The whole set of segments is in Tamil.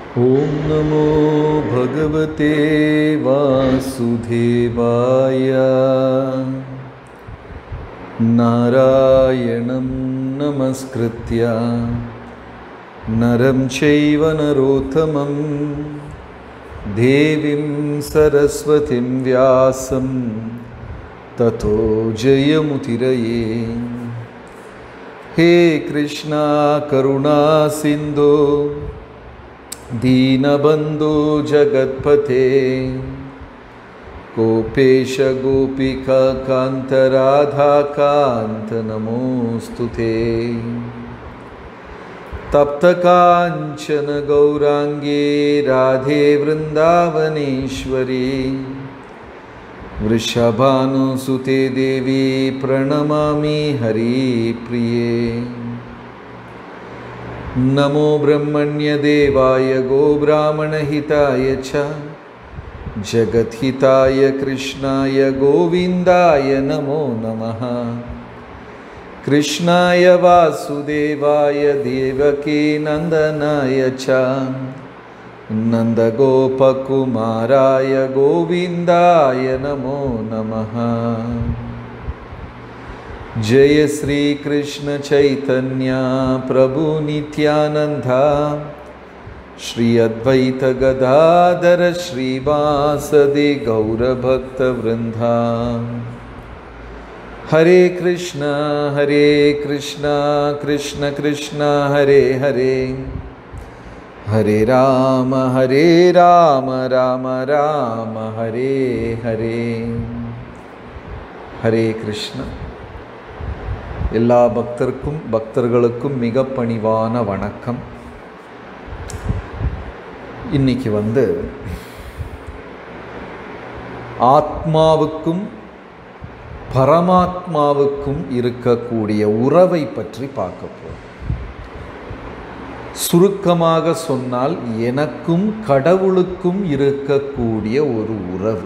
ॐ नमो भगवते वासुदेवाय नारायणं नमस्कृत्य नरं चैव नरोत्तमं देवीं सरस्वतीं व्यासं ततो जयमुतिरये हे कृष्णा करुणा सिन्धो दीनबन्धो जगत्पते गोपेश गोपिका कान्तराधाकान्त नमोऽस्तु ते तप्तकाञ्चन गौराङ्गे राधे वृन्दावनेश्वरी वृषभानुसुते देवी प्रणमामि हरिप्रिये नमो ब्रह्मण्यदेवाय गोब्राह्मणहिताय च जगद्हिताय कृष्णाय गोविन्दाय नमो नमः कृष्णाय वासुदेवाय देवके नन्दनाय च नन्दगोपकुमाराय गोविन्दाय नमो नमः जय श्रीकृष्ण चैतन्या प्रभु नित्यानन्दा श्री अद्वैत गदाधर श्रीवासदि गौरभक्तवृन्दा हरे कृष्ण हरे कृष्ण कृष्ण कृष्ण हरे हरे हरे राम हरे राम राम राम हरे हरे ஹரே கிருஷ்ண எல்லா பக்தருக்கும் பக்தர்களுக்கும் மிக பணிவான வணக்கம் இன்னைக்கு வந்து ஆத்மாவுக்கும் பரமாத்மாவுக்கும் இருக்கக்கூடிய உறவை பற்றி பார்க்க போகிறோம் சுருக்கமாக சொன்னால் எனக்கும் கடவுளுக்கும் இருக்கக்கூடிய ஒரு உறவு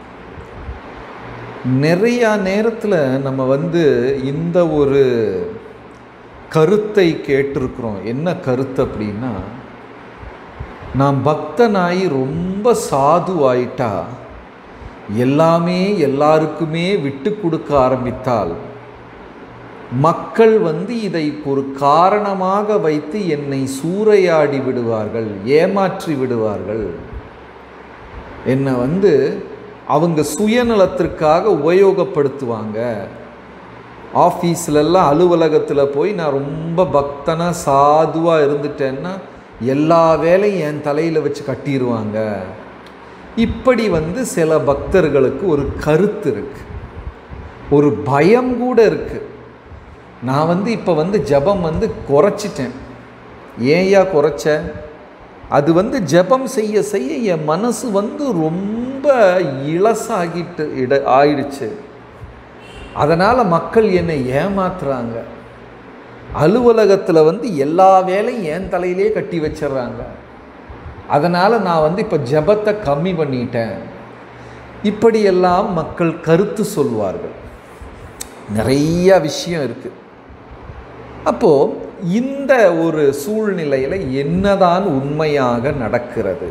நிறையா நேரத்தில் நம்ம வந்து இந்த ஒரு கருத்தை கேட்டிருக்கிறோம் என்ன கருத்து அப்படின்னா நான் பக்தனாகி ரொம்ப சாதுவாயிட்டா எல்லாமே எல்லாருக்குமே விட்டு கொடுக்க ஆரம்பித்தால் மக்கள் வந்து இதை ஒரு காரணமாக வைத்து என்னை சூறையாடி விடுவார்கள் ஏமாற்றி விடுவார்கள் என்னை வந்து அவங்க சுயநலத்திற்காக உபயோகப்படுத்துவாங்க ஆஃபீஸ்லெல்லாம் அலுவலகத்தில் போய் நான் ரொம்ப பக்தனாக சாதுவாக இருந்துட்டேன்னா எல்லா வேலையும் என் தலையில் வச்சு கட்டிடுவாங்க இப்படி வந்து சில பக்தர்களுக்கு ஒரு கருத்து இருக்கு ஒரு பயம் கூட இருக்கு நான் வந்து இப்போ வந்து ஜபம் வந்து குறைச்சிட்டேன் ஏயா குறைச்ச அது வந்து ஜபம் செய்ய செய்ய என் மனசு வந்து ரொம்ப இளசாகிட்டு இட ஆயிடுச்சு அதனால் மக்கள் என்னை ஏமாத்துறாங்க அலுவலகத்தில் வந்து எல்லா வேலையும் என் தலையிலே கட்டி வச்சிடுறாங்க அதனால் நான் வந்து இப்போ ஜபத்தை கம்மி பண்ணிட்டேன் இப்படியெல்லாம் மக்கள் கருத்து சொல்வார்கள் நிறைய விஷயம் இருக்குது அப்போது இந்த ஒரு சூழ்நிலையில் என்னதான் உண்மையாக நடக்கிறது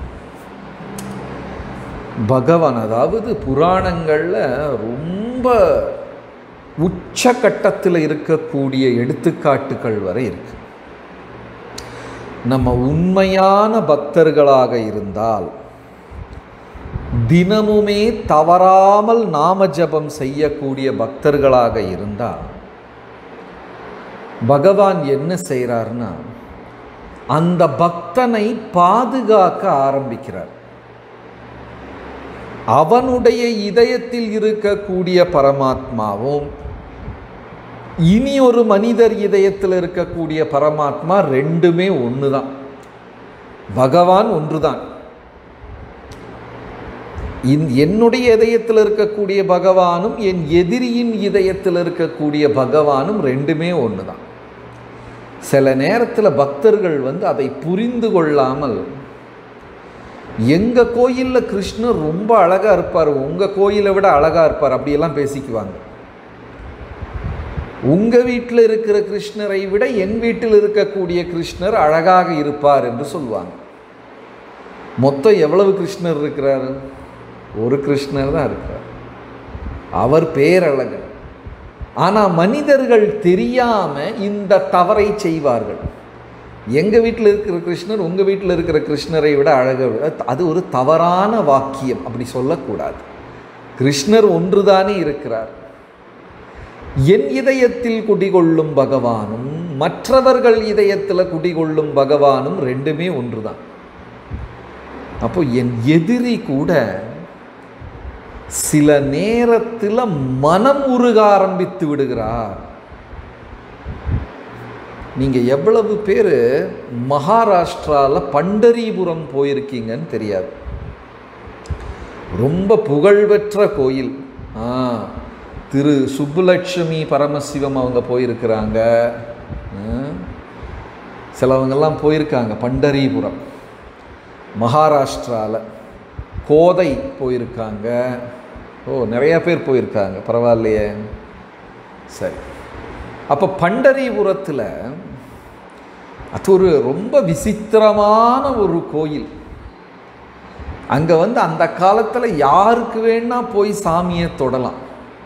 பகவான் அதாவது புராணங்களில் ரொம்ப உச்சகட்டத்தில் இருக்கக்கூடிய எடுத்துக்காட்டுகள் வரை இருக்கு நம்ம உண்மையான பக்தர்களாக இருந்தால் தினமுமே தவறாமல் நாம ஜபம் செய்யக்கூடிய பக்தர்களாக இருந்தால் பகவான் என்ன செய்கிறார்னா அந்த பக்தனை பாதுகாக்க ஆரம்பிக்கிறார் அவனுடைய இதயத்தில் இருக்கக்கூடிய பரமாத்மாவும் இனி ஒரு மனிதர் இதயத்தில் இருக்கக்கூடிய பரமாத்மா ரெண்டுமே ஒன்று தான் பகவான் ஒன்று தான் என்னுடைய இதயத்தில் இருக்கக்கூடிய பகவானும் என் எதிரியின் இதயத்தில் இருக்கக்கூடிய பகவானும் ரெண்டுமே ஒன்று தான் சில நேரத்தில் பக்தர்கள் வந்து அதை புரிந்து கொள்ளாமல் எங்கள் கோயிலில் கிருஷ்ணர் ரொம்ப அழகாக இருப்பார் உங்கள் கோயிலை விட அழகாக இருப்பார் அப்படியெல்லாம் பேசிக்குவாங்க உங்கள் வீட்டில் இருக்கிற கிருஷ்ணரை விட என் வீட்டில் இருக்கக்கூடிய கிருஷ்ணர் அழகாக இருப்பார் என்று சொல்லுவாங்க மொத்தம் எவ்வளவு கிருஷ்ணர் இருக்கிறார் ஒரு கிருஷ்ணர் தான் இருக்கிறார் அவர் பேரழகன் ஆனால் மனிதர்கள் தெரியாமல் இந்த தவறை செய்வார்கள் எங்கள் வீட்டில் இருக்கிற கிருஷ்ணர் உங்கள் வீட்டில் இருக்கிற கிருஷ்ணரை விட அழக அது ஒரு தவறான வாக்கியம் அப்படி சொல்லக்கூடாது கிருஷ்ணர் ஒன்றுதானே இருக்கிறார் என் இதயத்தில் குடிகொள்ளும் பகவானும் மற்றவர்கள் இதயத்தில் குடிகொள்ளும் பகவானும் ரெண்டுமே ஒன்று தான் அப்போ என் எதிரி கூட சில நேரத்தில் மனம் உருக ஆரம்பித்து விடுகிறார் நீங்கள் எவ்வளவு பேர் மகாராஷ்டிராவில் பண்டரிபுரம் போயிருக்கீங்கன்னு தெரியாது ரொம்ப புகழ்பெற்ற கோயில் ஆ திரு சுப்புலட்சுமி பரமசிவம் அவங்க போயிருக்கிறாங்க சிலவங்கெல்லாம் போயிருக்காங்க பண்டரிபுரம் மகாராஷ்டிராவில் கோதை போயிருக்காங்க ஓ நிறையா பேர் போயிருக்காங்க பரவாயில்லையே சரி அப்போ பண்டரிபுரத்தில் அது ஒரு ரொம்ப விசித்திரமான ஒரு கோயில் அங்கே வந்து அந்த காலத்தில் யாருக்கு வேணா போய் சாமியை தொடலாம்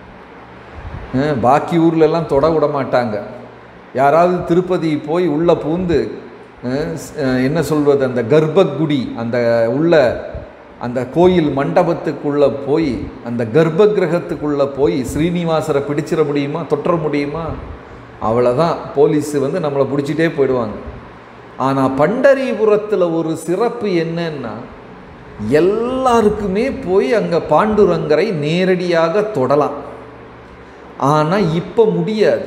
பாக்கி ஊர்லெல்லாம் தொட விட மாட்டாங்க யாராவது திருப்பதி போய் உள்ளே பூந்து என்ன சொல்வது அந்த கர்ப்பகுடி அந்த உள்ள அந்த கோயில் மண்டபத்துக்குள்ளே போய் அந்த கர்ப்ப கிரகத்துக்குள்ளே போய் ஸ்ரீனிவாசரை பிடிச்சிட முடியுமா தொற்ற முடியுமா அவ்வளோதான் போலீஸ் வந்து நம்மளை பிடிச்சிட்டே போயிடுவாங்க ஆனால் பண்டரிபுரத்தில் ஒரு சிறப்பு என்னன்னா எல்லாருக்குமே போய் அங்கே பாண்டுரங்கரை நேரடியாக தொடலாம் ஆனால் இப்போ முடியாது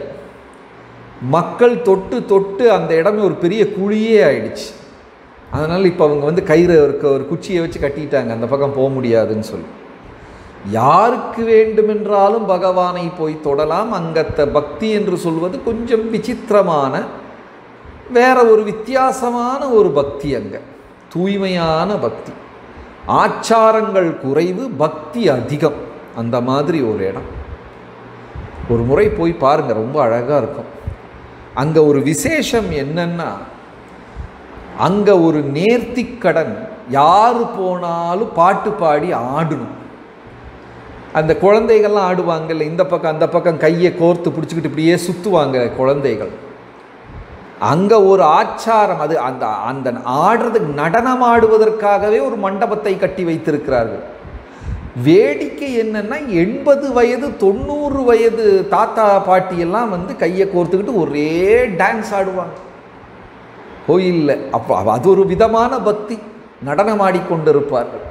மக்கள் தொட்டு தொட்டு அந்த இடமே ஒரு பெரிய குழியே ஆயிடுச்சு அதனால் இப்போ அவங்க வந்து கயிறு இருக்க ஒரு குச்சியை வச்சு கட்டிட்டாங்க அந்த பக்கம் போக முடியாதுன்னு சொல்லி யாருக்கு வேண்டுமென்றாலும் பகவானை போய் தொடலாம் அங்கத்த பக்தி என்று சொல்வது கொஞ்சம் விசித்திரமான வேற ஒரு வித்தியாசமான ஒரு பக்தி அங்கே தூய்மையான பக்தி ஆச்சாரங்கள் குறைவு பக்தி அதிகம் அந்த மாதிரி ஒரு இடம் ஒரு முறை போய் பாருங்க ரொம்ப அழகாக இருக்கும் அங்கே ஒரு விசேஷம் என்னன்னா அங்கே ஒரு நேர்த்திக்கடன் யார் போனாலும் பாட்டு பாடி ஆடணும் அந்த குழந்தைகள்லாம் ஆடுவாங்கல்ல இந்த பக்கம் அந்த பக்கம் கையை கோர்த்து பிடிச்சிக்கிட்டு இப்படியே சுற்றுவாங்க குழந்தைகள் அங்கே ஒரு ஆச்சாரம் அது அந்த அந்த ஆடுறதுக்கு நடனம் ஆடுவதற்காகவே ஒரு மண்டபத்தை கட்டி வைத்திருக்கிறார்கள் வேடிக்கை என்னன்னா எண்பது வயது தொண்ணூறு வயது தாத்தா பாட்டியெல்லாம் வந்து கையை கோர்த்துக்கிட்டு ஒரே டான்ஸ் ஆடுவாங்க கோயிலில் அப்போ அது ஒரு விதமான பக்தி நடனம் ஆடிக்கொண்டிருப்பார்கள்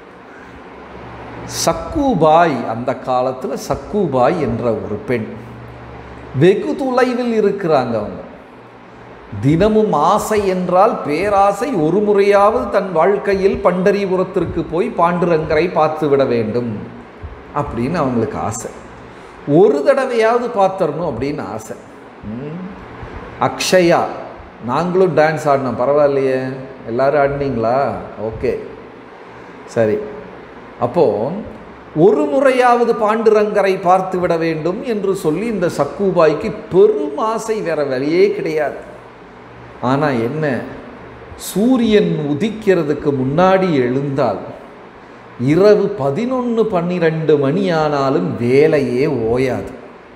சக்குபாய் அந்த காலத்தில் சக்குபாய் என்ற ஒரு பெண் வெகு தொலைவில் இருக்கிறாங்க அவங்க தினமும் ஆசை என்றால் பேராசை ஒரு முறையாவது தன் வாழ்க்கையில் பண்டரிபுரத்திற்கு போய் பாண்டுரங்கரை பார்த்து விட வேண்டும் அப்படின்னு அவங்களுக்கு ஆசை ஒரு தடவையாவது பார்த்துடணும் அப்படின்னு ஆசை ம். அக்ஷயா நாங்களும் டான்ஸ் ஆடினோம் பரவாயில்லையே எல்லாரும் ஆடினீங்களா ஓகே சரி அப்போ ஒரு முறையாவது பாண்டுரங்கரை பார்த்து விட வேண்டும் என்று சொல்லி இந்த சக்குபாய்க்கு பெரும் ஆசை வேற வழியே கிடையாது ஆனால் என்ன சூரியன் உதிக்கிறதுக்கு முன்னாடி எழுந்தால் இரவு பதினொன்று பன்னிரெண்டு மணி ஆனாலும் வேலையே ஓயாது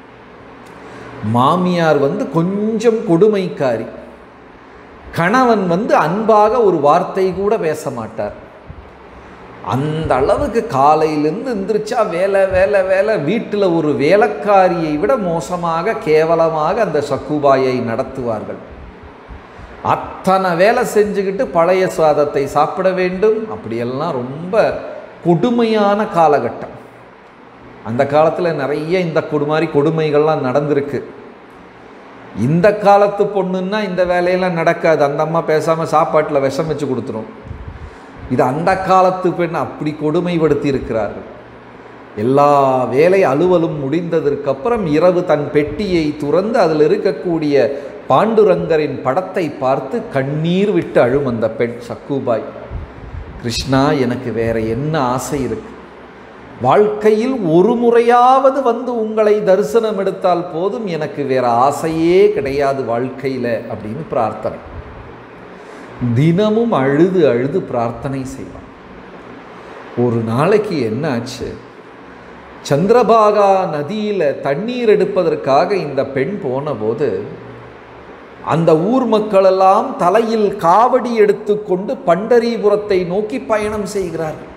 மாமியார் வந்து கொஞ்சம் கொடுமைக்காரி கணவன் வந்து அன்பாக ஒரு வார்த்தை கூட பேச மாட்டார் அந்த அளவுக்கு காலையிலேருந்து எந்திரிச்சா வேலை வேலை வேலை வீட்டில் ஒரு வேலைக்காரியை விட மோசமாக கேவலமாக அந்த சக்குபாயை நடத்துவார்கள் அத்தனை வேலை செஞ்சுக்கிட்டு பழைய சாதத்தை சாப்பிட வேண்டும் அப்படியெல்லாம் ரொம்ப கொடுமையான காலகட்டம் அந்த காலத்தில் நிறைய இந்த கொடு மாதிரி கொடுமைகள்லாம் நடந்திருக்கு இந்த காலத்து பொண்ணுன்னா இந்த வேலையெல்லாம் நடக்காது அந்த அம்மா பேசாமல் சாப்பாட்டில் விஷம் வச்சு கொடுத்துரும் இது அந்த காலத்து பெண் அப்படி கொடுமைப்படுத்தி இருக்கிறார்கள் எல்லா வேலை அலுவலும் முடிந்ததற்கு அப்புறம் இரவு தன் பெட்டியை துறந்து அதில் இருக்கக்கூடிய பாண்டுரங்கரின் படத்தை பார்த்து கண்ணீர் விட்டு அழும் அந்த பெண் சக்குபாய் கிருஷ்ணா எனக்கு வேற என்ன ஆசை இருக்கு வாழ்க்கையில் ஒரு முறையாவது வந்து உங்களை தரிசனம் எடுத்தால் போதும் எனக்கு வேற ஆசையே கிடையாது வாழ்க்கையில் அப்படின்னு பிரார்த்தனை தினமும் அழுது அழுது பிரார்த்தனை செய்வான் ஒரு நாளைக்கு என்ன ஆச்சு சந்திரபாகா நதியில் தண்ணீர் எடுப்பதற்காக இந்த பெண் போனபோது அந்த ஊர் மக்களெல்லாம் தலையில் காவடி எடுத்துக்கொண்டு பண்டரிபுரத்தை நோக்கி பயணம் செய்கிறார்கள்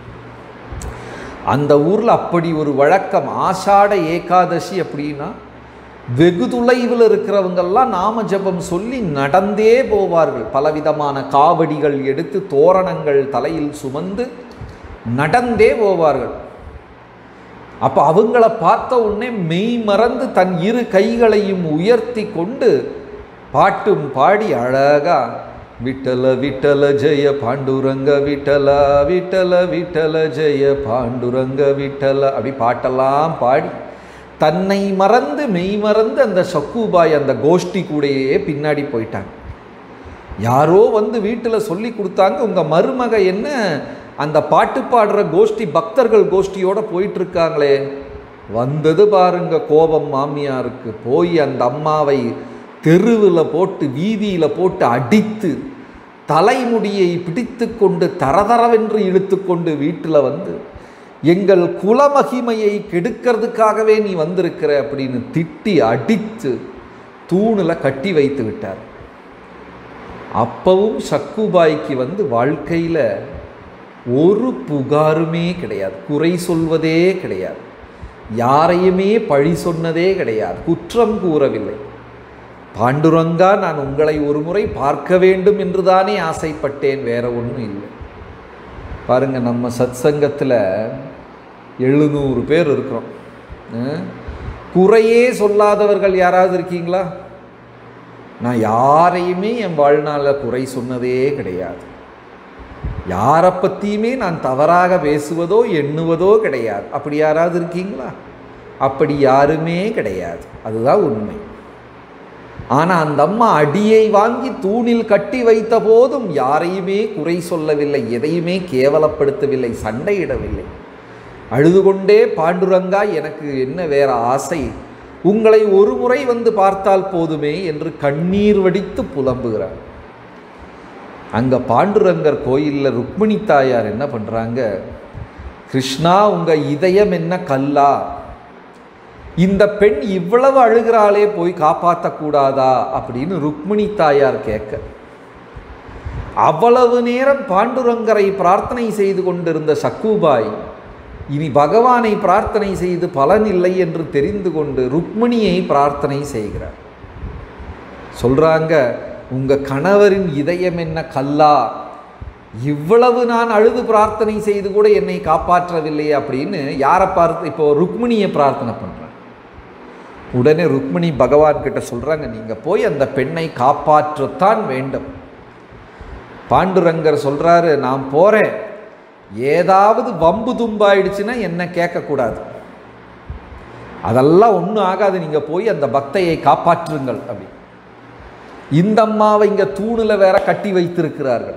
அந்த ஊரில் அப்படி ஒரு வழக்கம் ஆஷாட ஏகாதசி அப்படின்னா வெகு தொலைவில் இருக்கிறவங்கெல்லாம் நாம ஜபம் சொல்லி நடந்தே போவார்கள் பலவிதமான காவடிகள் எடுத்து தோரணங்கள் தலையில் சுமந்து நடந்தே போவார்கள் அப்போ அவங்கள பார்த்த உடனே மெய் மறந்து தன் இரு கைகளையும் உயர்த்தி கொண்டு பாட்டும் பாடி அழகா விட்டல விட்டல ஜெய பாண்டுரங்க விட்டல விட்டல விட்டல ஜெய பாண்டுரங்க விட்டல அப்படி பாட்டெல்லாம் பாடி தன்னை மறந்து மெய் மறந்து அந்த சக்குபாய் அந்த கோஷ்டி கூடயே பின்னாடி போயிட்டாங்க யாரோ வந்து வீட்டில் சொல்லி கொடுத்தாங்க உங்கள் மருமக என்ன அந்த பாட்டு பாடுற கோஷ்டி பக்தர்கள் கோஷ்டியோட போயிட்டு இருக்காங்களே வந்தது பாருங்க கோபம் மாமியாருக்கு போய் அந்த அம்மாவை தெருவில் போட்டு வீதியில் போட்டு அடித்து தலைமுடியை பிடித்து கொண்டு தரதரவென்று இழுத்து கொண்டு வீட்டில் வந்து எங்கள் குலமகிமையை கெடுக்கிறதுக்காகவே நீ வந்திருக்கிற அப்படின்னு திட்டி அடித்து தூணில் கட்டி வைத்து விட்டார் அப்பவும் சக்குபாய்க்கு வந்து வாழ்க்கையில் ஒரு புகாருமே கிடையாது குறை சொல்வதே கிடையாது யாரையுமே பழி சொன்னதே கிடையாது குற்றம் கூறவில்லை பாண்டுரங்கா நான் உங்களை ஒரு முறை பார்க்க வேண்டும் என்று தானே ஆசைப்பட்டேன் வேற ஒன்றும் இல்லை பாருங்க நம்ம சத்சங்கத்தில் எழுநூறு பேர் இருக்கிறோம் அஹ், குறையே சொல்லாதவர்கள் யாராவது இருக்கீங்களா நான் யாரையுமே என் வாழ்நாளில் குறை சொன்னதே கிடையாது யாரை பற்றியுமே நான் தவறாக பேசுவதோ எண்ணுவதோ கிடையாது அப்படி யாராவது இருக்கீங்களா அப்படி யாருமே கிடையாது அதுதான் உண்மை ஆனால் அந்த அம்மா அடியை வாங்கி தூணில் கட்டி வைத்த போதும் யாரையுமே குறை சொல்லவில்லை எதையுமே கேவலப்படுத்தவில்லை சண்டையிடவில்லை அழுது கொண்டே பாண்டுரங்கா எனக்கு என்ன வேற ஆசை உங்களை ஒரு முறை வந்து பார்த்தால் போதுமே என்று கண்ணீர் வடித்து புலம்புகிறார் அங்கே பாண்டுரங்கர் கோயிலில் ருக்மிணி தாயார் என்ன பண்ணுறாங்க கிருஷ்ணா உங்கள் இதயம் என்ன கல்லா இந்த பெண் இவ்வளவு அழுகிறாளே போய் காப்பாற்றக்கூடாதா அப்படின்னு ருக்மிணி தாயார் கேட்க அவ்வளவு நேரம் பாண்டுரங்கரை பிரார்த்தனை செய்து கொண்டிருந்த சக்குபாய் இனி பகவானை பிரார்த்தனை செய்து பலன் இல்லை என்று தெரிந்து கொண்டு ருக்மிணியை பிரார்த்தனை செய்கிறார் சொல்றாங்க உங்க கணவரின் இதயம் என்ன கல்லா இவ்வளவு நான் அழுது பிரார்த்தனை செய்து கூட என்னை காப்பாற்றவில்லையே அப்படின்னு யாரை பார்த்து இப்போ ருக்மிணியை பிரார்த்தனை பண்றேன் உடனே ருக்மிணி பகவான் கிட்ட சொல்றாங்க நீங்க போய் அந்த பெண்ணை காப்பாற்றத்தான் வேண்டும் பாண்டுரங்கர் சொல்றாரு நான் போறேன் ஏதாவது வம்பு தும்பாயிடுச்சுன்னா என்ன கேட்கக்கூடாது அதெல்லாம் ஒன்றும் ஆகாது நீங்கள் போய் அந்த பக்தையை காப்பாற்றுங்கள் அப்படி இந்த அம்மாவை இங்கே தூணில் வேற கட்டி வைத்திருக்கிறார்கள்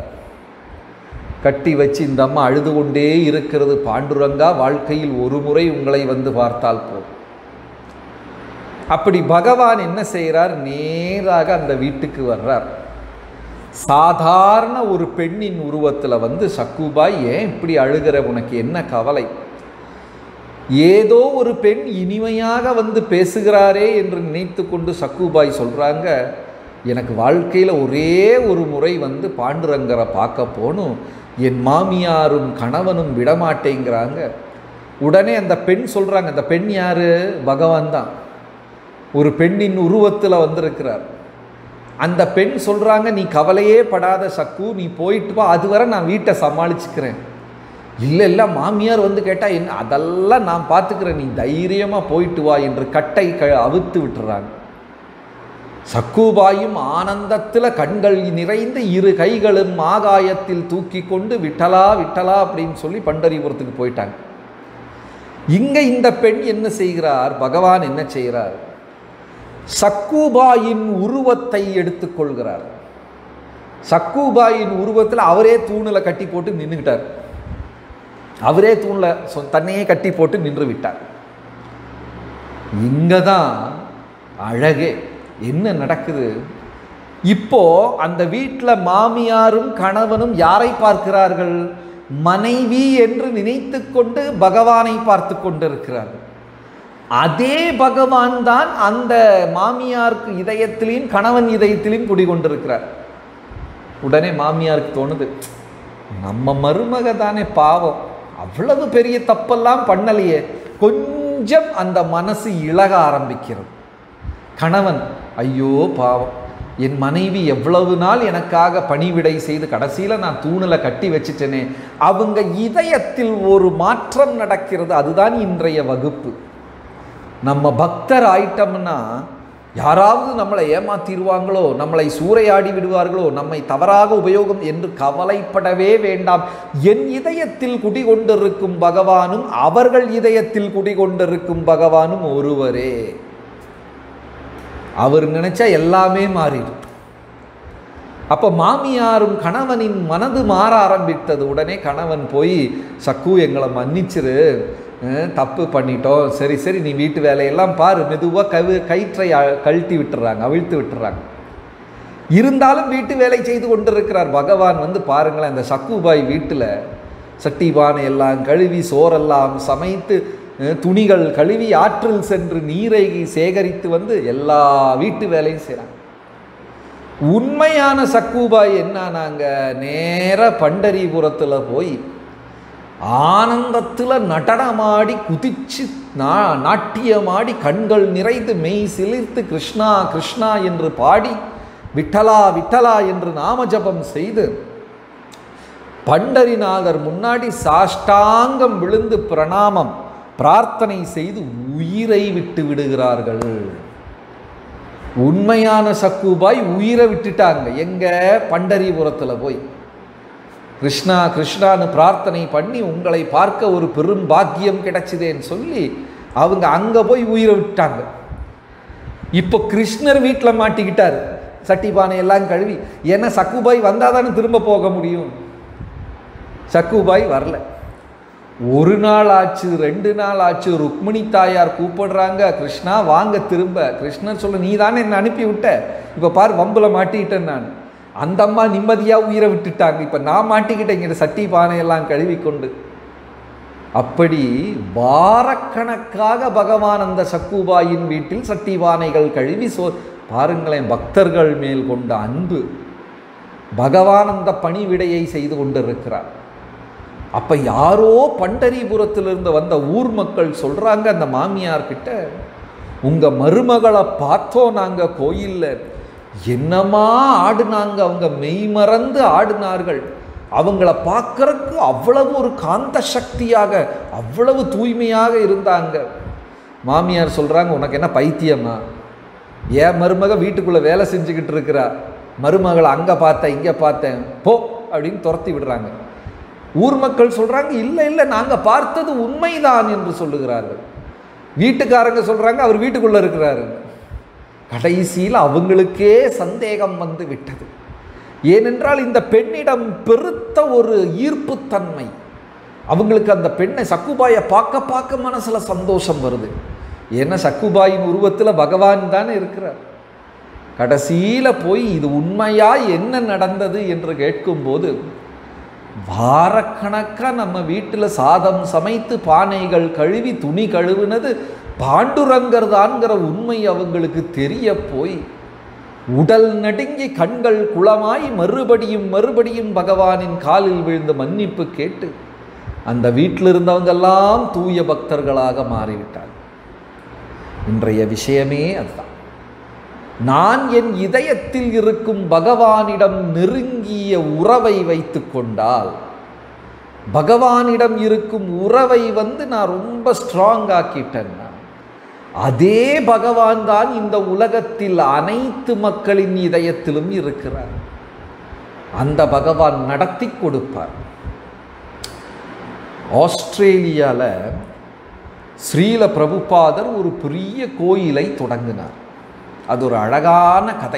கட்டி வச்சு இந்த அம்மா அழுது கொண்டே இருக்கிறது பாண்டுரங்கா வாழ்க்கையில் ஒரு முறை உங்களை வந்து பார்த்தால் போதும் அப்படி பகவான் என்ன செய்கிறார் நேராக அந்த வீட்டுக்கு வர்றார் சாதாரண ஒரு பெண்ணின் உருவத்தில் வந்து சக்குபாய் ஏன் இப்படி அழுகிற உனக்கு என்ன கவலை ஏதோ ஒரு பெண் இனிமையாக வந்து பேசுகிறாரே என்று நினைத்து கொண்டு சக்குபாய் சொல்கிறாங்க எனக்கு வாழ்க்கையில் ஒரே ஒரு முறை வந்து பாண்டுரங்கரை பார்க்க போகணும் என் மாமியாரும் கணவனும் விடமாட்டேங்கிறாங்க உடனே அந்த பெண் சொல்கிறாங்க அந்த பெண் யார் பகவான் தான் ஒரு பெண்ணின் உருவத்தில் வந்திருக்கிறார் அந்த பெண் சொல்கிறாங்க நீ கவலையே படாத சக்கு நீ போயிட்டு வா அதுவரை நான் வீட்டை சமாளிச்சுக்கிறேன் இல்லை இல்லை மாமியார் வந்து கேட்டால் என்ன அதெல்லாம் நான் பார்த்துக்கிறேன் நீ தைரியமாக போயிட்டு வா என்று கட்டை க அவித்து விட்டுறாங்க சக்குபாயும் ஆனந்தத்தில் கண்கள் நிறைந்து இரு கைகளும் ஆகாயத்தில் தூக்கி கொண்டு விட்டலா விட்டலா அப்படின்னு சொல்லி பண்டரிபுரத்துக்கு போயிட்டாங்க இங்க இந்த பெண் என்ன செய்கிறார் பகவான் என்ன செய்கிறார் சக்குபாயின் உருவத்தை எடுத்துக்கொள்கிறார் சக்குபாயின் உருவத்தில் அவரே தூணில் கட்டி போட்டு நின்றுக்கிட்டார் அவரே தூணில் சொ- தன்னையே கட்டி போட்டு நின்று விட்டார் இங்கே தான் அழகே என்ன நடக்குது இப்போ அந்த வீட்டில் மாமியாரும் கணவனும் யாரை பார்க்கிறார்கள் மனைவி என்று நினைத்து கொண்டு பகவானை பார்த்து கொண்டிருக்கிறார்கள் அதே பகவான் தான் அந்த மாமியாருக்கு இதயத்திலையும் கணவன் இதயத்திலையும் குடிகொண்டிருக்கிறார் உடனே மாமியாருக்கு தோணுது நம்ம மருமக தானே பாவம் அவ்வளவு பெரிய தப்பெல்லாம் பண்ணலையே கொஞ்சம் அந்த மனசு இழக ஆரம்பிக்கிறது கணவன் ஐயோ பாவம் என் மனைவி எவ்வளவு நாள் எனக்காக பணிவிடை செய்து கடைசியில் நான் தூணில் கட்டி வச்சிட்டேனே அவங்க இதயத்தில் ஒரு மாற்றம் நடக்கிறது அதுதான் இன்றைய வகுப்பு நம்ம பக்தர் ஆயிட்டோம்னா யாராவது நம்மளை ஏமாத்திடுவாங்களோ நம்மளை சூறையாடி விடுவார்களோ நம்மை தவறாக உபயோகம் என்று கவலைப்படவே வேண்டாம் என் இதயத்தில் குடிகொண்டிருக்கும் பகவானும் அவர்கள் இதயத்தில் குடிகொண்டிருக்கும் பகவானும் ஒருவரே அவர் நினைச்சா எல்லாமே மாறிடும் அப்போ மாமியாரும் கணவனின் மனது மாற ஆரம்பித்தது உடனே கணவன் போய் சக்கு எங்களை மன்னிச்சிரு அஹ், தப்பு பண்ணிட்டோம் சரி சரி நீ வீட்டு வேலையெல்லாம் பாரு மெதுவாக கவு கயிற்றை அ- கழட்டி விட்டுறாங்க அவிழ்த்து விட்டுறாங்க இருந்தாலும் வீட்டு வேலை செய்து கொண்டிருக்கிறார் பகவான் வந்து பாருங்களேன் இந்த சக்குபாய் வீட்டில் சட்டி பானை எல்லாம் கழுவி சோறெல்லாம் சமைத்து அஹ், துணிகள் கழுவி ஆற்றில் சென்று நீரை சேகரித்து வந்து எல்லா வீட்டு வேலையும் செய்கிறாங்க உண்மையான சக்குபாய் என்னன்னாங்க நேர பண்டரிபுரத்தில் போய் ஆனந்தத்தில் நடனமாடி குதிச்சு நா நாட்டியமாடி கண்கள் நிறைந்து மெய் சிலிர்த்து கிருஷ்ணா கிருஷ்ணா என்று பாடி விட்டலா விட்டலா என்று நாமஜபம் செய்து பண்டரிநாதர் முன்னாடி சாஷ்டாங்கம் விழுந்து பிரணாமம் பிரார்த்தனை செய்து உயிரை விட்டு விடுகிறார்கள் உண்மையான சக்குபாய் உயிரை விட்டுட்டாங்க எங்க பண்டரிபுரத்தில் போய் கிருஷ்ணா கிருஷ்ணான்னு பிரார்த்தனை பண்ணி உங்களை பார்க்க ஒரு பெரும் பாக்கியம் கிடைச்சதேன்னு சொல்லி அவங்க அங்கே போய் உயிரை விட்டாங்க இப்போ கிருஷ்ணர் வீட்டில் மாட்டிக்கிட்டார் சட்டி பானை எல்லாம் கழுவி ஏன்னா சக்குபாய் வந்தால் தானே திரும்ப போக முடியும் சக்குபாய் வரல ஒரு நாள் ஆச்சு ரெண்டு நாள் ஆச்சு ருக்மிணி தாயார் கூப்பிடுறாங்க கிருஷ்ணா வாங்க திரும்ப கிருஷ்ணர் சொல்ல நீ தானே என்னை அனுப்பி விட்ட இப்போ பார் வம்புல மாட்டிக்கிட்டேன் நான் அந்த அம்மா நிம்மதியாக உயிரை விட்டுட்டாங்க இப்போ நான் மாட்டிக்கிட்டேன் இங்கே சட்டி பானையெல்லாம் கழுவி கொண்டு அப்படி வாரக்கணக்காக பகவான் அந்த சக்குபாயின் வீட்டில் சட்டி பானைகள் கழுவி சோ பாருங்களேன் பக்தர்கள் மேல் கொண்ட அன்பு பகவான் அந்த பணிவிடையை செய்து கொண்டிருக்கிறார் அப்ப யாரோ பண்டரிபுரத்திலிருந்து வந்த ஊர் மக்கள் சொல்றாங்க அந்த மாமியார் கிட்ட உங்க மருமகளை பார்த்தோம் நாங்க கோயில்ல என்னமா ஆடுனாங்க அவங்க மெய்மறந்து ஆடினார்கள் அவங்கள பார்க்கறக்கு அவ்வளவு ஒரு காந்த சக்தியாக அவ்வளவு தூய்மையாக இருந்தாங்க மாமியார் சொல்றாங்க உனக்கு என்ன பைத்தியமா ஏன் மருமக வீட்டுக்குள்ள வேலை செஞ்சுக்கிட்டு இருக்கிறா மருமகளை அங்க பார்த்தேன் இங்க பார்த்தேன் போ அப்படின்னு துரத்தி விடுறாங்க ஊர் மக்கள் சொல்றாங்க இல்லை இல்லை நாங்க பார்த்தது உண்மைதான் என்று சொல்லுகிறார்கள் வீட்டுக்காரங்க சொல்றாங்க அவர் வீட்டுக்குள்ள இருக்கிறாரு கடைசியில் அவங்களுக்கே சந்தேகம் வந்து விட்டது ஏனென்றால் இந்த பெண்ணிடம் பெருத்த ஒரு ஈர்ப்புத்தன்மை அவங்களுக்கு அந்த பெண்ணை சக்குபாயை பார்க்க பார்க்க மனசுல சந்தோஷம் வருது ஏன்னா சக்குபாயின் உருவத்தில் பகவான் தானே இருக்கிறார் கடைசியில் போய் இது உண்மையா என்ன நடந்தது என்று கேட்கும்போது வாரக்கணக்காக நம்ம வீட்டில் சாதம் சமைத்து பானைகள் கழுவி துணி கழுவுனது பாண்டுரங்கர் தான்ங்கிற உண்மை அவங்களுக்கு தெரிய போய் உடல் நடுங்கி கண்கள் குளமாய் மறுபடியும் மறுபடியும் பகவானின் காலில் விழுந்து மன்னிப்பு கேட்டு அந்த வீட்டில் இருந்தவங்கெல்லாம் தூய பக்தர்களாக மாறிவிட்டார் இன்றைய விஷயமே அதுதான் நான் என் இதயத்தில் இருக்கும் பகவானிடம் நெருங்கிய உறவை வைத்து கொண்டால் பகவானிடம் இருக்கும் உறவை வந்து நான் ரொம்ப ஸ்ட்ராங் ஆக்கிட்டேன்னா அதே பகவான் தான் இந்த உலகத்தில் அனைத்து மக்களின் இதயத்திலும் இருக்கிறார் அந்த பகவான் நடத்தி கொடுப்பார் ஆஸ்திரேலியாவில் ஸ்ரீல பிரபுபாதர் ஒரு பெரிய கோயிலை தொடங்கினார் அது ஒரு அழகான கதை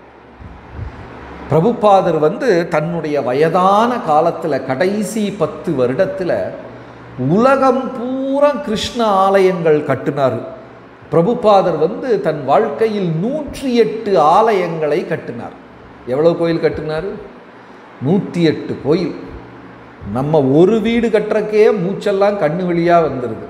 பிரபுபாதர் வந்து தன்னுடைய வயதான காலத்தில் கடைசி பத்து வருடத்தில் உலகம் பூரா கிருஷ்ண ஆலயங்கள் கட்டினார் பிரபுபாதர் வந்து தன் வாழ்க்கையில் நூற்றி எட்டு ஆலயங்களை கட்டினார் எவ்வளோ கோயில் கட்டினாரு நூற்றி எட்டு கோயில் நம்ம ஒரு வீடு கட்டுறக்கே மூச்செல்லாம் கண்ணு வழியாக வந்துடுது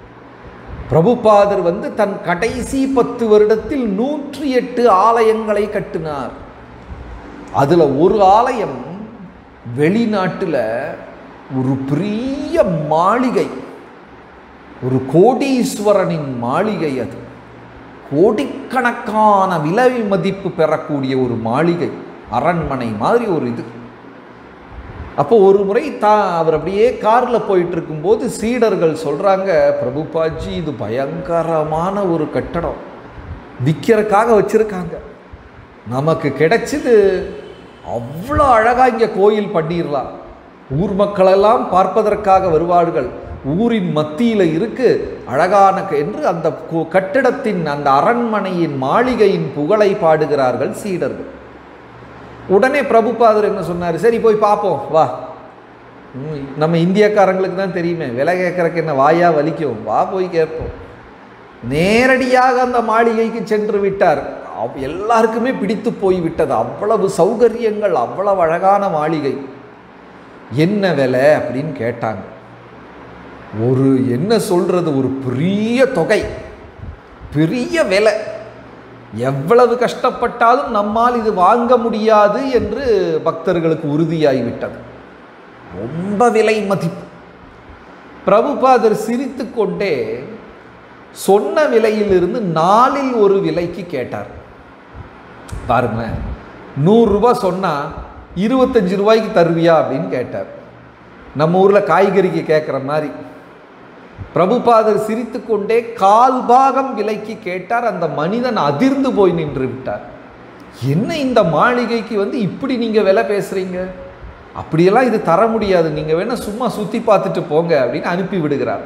பிரபுபாதர் வந்து தன் கடைசி பத்து வருடத்தில் நூற்றி எட்டு ஆலயங்களை கட்டினார் அதில் ஒரு ஆலயம் வெளிநாட்டில் ஒரு பெரிய மாளிகை ஒரு கோடீஸ்வரனின் மாளிகை அது கோடிக்கணக்கான விலை மதிப்பு பெறக்கூடிய ஒரு மாளிகை அரண்மனை மாதிரி ஒரு இது அப்போ ஒரு முறை தா அவர் அப்படியே காரில் போயிட்டு இருக்கும்போது சீடர்கள் சொல்கிறாங்க பிரபுபாஜி இது பயங்கரமான ஒரு கட்டடம் விற்கிறதுக்காக வச்சுருக்காங்க நமக்கு கிடைச்சது அவ்வளோ அழகாக இங்கே கோயில் பண்ணிடலாம் ஊர் மக்களெல்லாம் பார்ப்பதற்காக வருவார்கள் ஊரின் மத்தியில் இருக்கு அழகான க- என்று அந்த கு- கட்டிடத்தின் அந்த அரண்மனையின் மாளிகையின் புகழை பாடுகிறார்கள் சீடர்கள் உடனே பிரபுபாதர் என்ன சொன்னார் சரி போய் பார்ப்போம் வா ம், நம்ம இந்தியக்காரங்களுக்கு தான் தெரியுமே விலை கேட்கறக்கு என்ன வாயா வலிக்கும் வா போய் கேட்போம் நேரடியாக அந்த மாளிகைக்கு சென்று விட்டார் அவ்- எல்லாருக்குமே பிடித்து போய் விட்டது அவ்வளவு சௌகரியங்கள் அவ்வளவு அழகான மாளிகை என்ன விலை அப்படின்னு கேட்டாங்க ஒரு என்ன சொல்றது ஒரு பெரிய தொகை பெரிய விலை எவ்வளவு கஷ்டப்பட்டாலும் நம்மால் இது வாங்க முடியாது என்று பக்தர்களுக்கு உறுதியாகிவிட்டது ரொம்ப விலை மதிப்பு பிரபுபாதர் சிரித்து கொண்டே சொன்ன விலையிலிருந்து நாலில் ஒரு விலைக்கு கேட்டார் பாருங்களேன் நூறுரூபா சொன்னால் இருபத்தஞ்சு ரூபாய்க்கு தருவியா அப்படின்னு கேட்டார் நம்ம ஊரில் காய்கறிக்கு கேட்குற மாதிரி பிரபுபாதர் சிரித்துக்கொண்டே கால் பாகம் விலைக்கு கேட்டார் அந்த மனிதன் அதிர்ந்து போய் நின்று விட்டார் என்ன இந்த மாளிகைக்கு வந்து இப்படி நீங்கள் விலை பேசுகிறீங்க அப்படியெல்லாம் இது தர முடியாது நீங்கள் வேணால் சும்மா சுற்றி பார்த்துட்டு போங்க அப்படின்னு அனுப்பி விடுகிறார்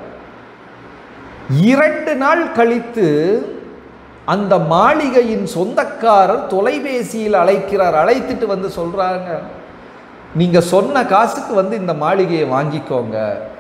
இரண்டு நாள் கழித்து அந்த மாளிகையின் சொந்தக்காரர் தொலைபேசியில் அழைக்கிறார் அழைத்துட்டு வந்து சொல்கிறாங்க நீங்கள் சொன்ன காசுக்கு வந்து இந்த மாளிகையை வாங்கிக்கோங்க